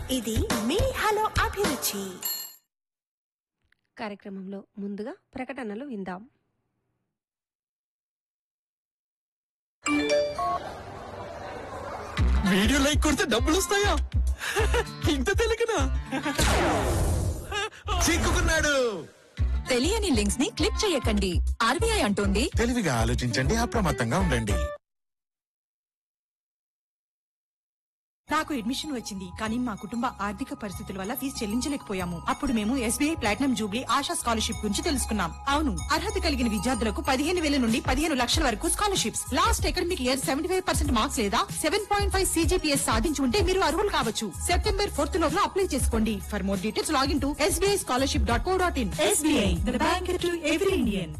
ఇది మీ హలో అభిరుచి కార్యక్రమంలో ముందుగా ప్రకటనలు విందాం వీడియో లైక్ కొడితే డబ్బులు వస్తాయా ఇంత తెలియకనా చిక్కుకున్నాడు తెలియని లింక్స్ ని క్లిక్ చేయకండి ఆర్బీఐ అంటోంది తెలివిగా ఆలోచించండి అప్రమత్తంగా ఉండండి నాకు అడ్మిషన్ వచ్చింది కానీ మా కుటుంబ ఆర్థిక పరిస్థితుల వల్ల ఫీజు చెల్లించలేకపోయాము అప్పుడు మేము SBI platinum jubilee Asha scholarship గురించి తెలుసుకున్నాం అవును అర్హత కలిగిన విద్యార్థులకు పదిహేను వేల నుండి పదిహేను లక్షల వరకు scholarships last academic year seventy five percent marks లేదా సెవెన్ పాయింట్ ఫైవ్ సీజీపీఎస్ సాధించి ఉంటే మీరు అర్హులు కావచ్చు సెప్టెంబర్ ఫోర్త్ లోపల అప్లై చేసుకోండి for more details login to SBI scholarship dot co dot in SBI bank to every Indian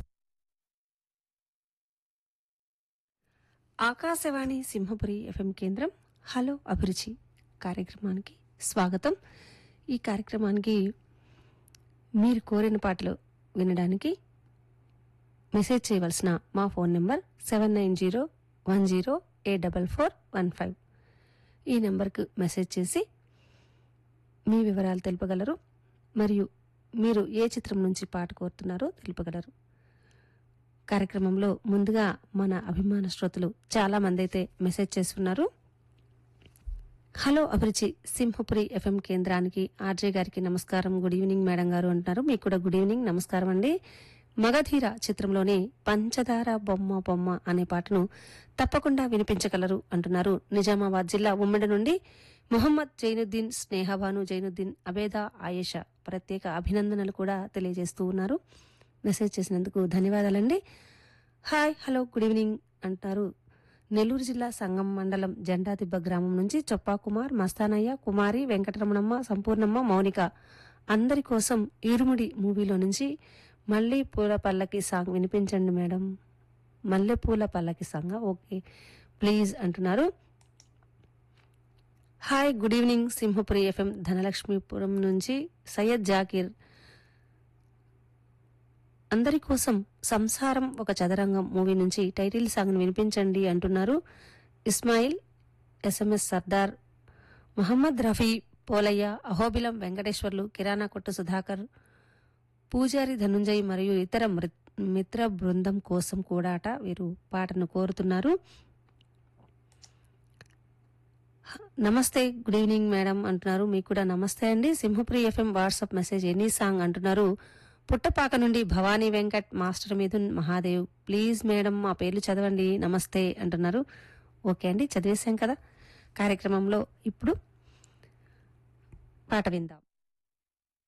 Akashvani Simhapuri FM కేంద్రం hello అభిరుచి కార్యక్రమానికి స్వాగతం ఈ కార్యక్రమానికి మీరు కోరిన పాటలు వినడానికి మెసేజ్ చేయవలసిన మా phone number seven nine zero one zero eight double four one five ఈ నెంబర్కు మెసేజ్ చేసి మీ వివరాలు తెలుపగలరు మరియు మీరు ఏ చిత్రం నుంచి పాట కోరుతున్నారో తెలుపగలరు కార్యక్రమంలో ముందుగా మన అభిమాన శ్రోతలు చాలా మంది అయితే మెసేజ్ చేస్తున్నారు హలో అభిరుచి సింహపురి ఎఫ్ఎం కేంద్రానికి ఆర్జే గారికి నమస్కారం గుడ్ ఈవినింగ్ మేడం గారు అంటున్నారు మీకు కూడా గుడ్ ఈవినింగ్ నమస్కారం అండి మగధీర చిత్రంలోని పంచదార బొమ్మ బొమ్మ అనే పాటను తప్పకుండా వినిపించగలరు అంటున్నారు నిజామాబాద్ జిల్లా ఉమ్మడి నుండి మొహమ్మద్ జైనుద్దీన్ స్నేహబాను జైనుద్దీన్ అబేదా ఆయేషా ప్రత్యేక అభినందనలు కూడా తెలియజేస్తూ ఉన్నారు మెసేజ్ చేసినందుకు ధన్యవాదాలండి హాయ్ హలో గుడ్ ఈవినింగ్ అంటారు నెల్లూరు జిల్లా సంగం మండలం జెండాదిబ్బ గ్రామం నుంచి చొప్పా కుమార్ మస్తానయ్య కుమారి వెంకటరమణమ్మ సంపూర్ణమ్మ మౌనిక అందరి కోసం ఈరుముడి మూవీలో నుంచి మళ్ళీ పూల పల్లకి సాంగ్ వినిపించండి మేడం మల్లె పూల పల్లకి సాంగ్ ఓకే ప్లీజ్ అంటున్నారు hi good evening Simhapuri FM Dhanalakshmipuram నుంచి సయ్యద్ జాకీర్ అందరి కోసం సంసారం ఒక చదరంగం మూవీ నుంచి టైటిల్ సాంగ్ను వినిపించండి అంటున్నారు ఇస్మాయిల్ ఎస్ఎంఎస్ సర్దార్ మహమ్మద్ రఫీ పోలయ్య అహోబిలం వెంకటేశ్వర్లు కిరాణా కొట్టు సుధాకర్ పూజారి ధనుంజయ్ మరియు ఇతర మృ- మిత్ర బృందం కోసం కూడాట వీరు పాటను కోరుతున్నారు హ- నమస్తే గుడ్ ఈవినింగ్ మేడం అంటున్నారు మీకు కూడా నమస్తే అండి Simhapuri FM WhatsApp message any song అంటున్నారు పుట్టపాక నుండి Bhavani Venkat master Mithun Mahadev please madam మా పేర్లు చదవండి నమస్తే అంటున్నారు ఓకే అండి చదివేశాం కదా కార్యక్రమంలో ఇప్పుడు పాట విందాం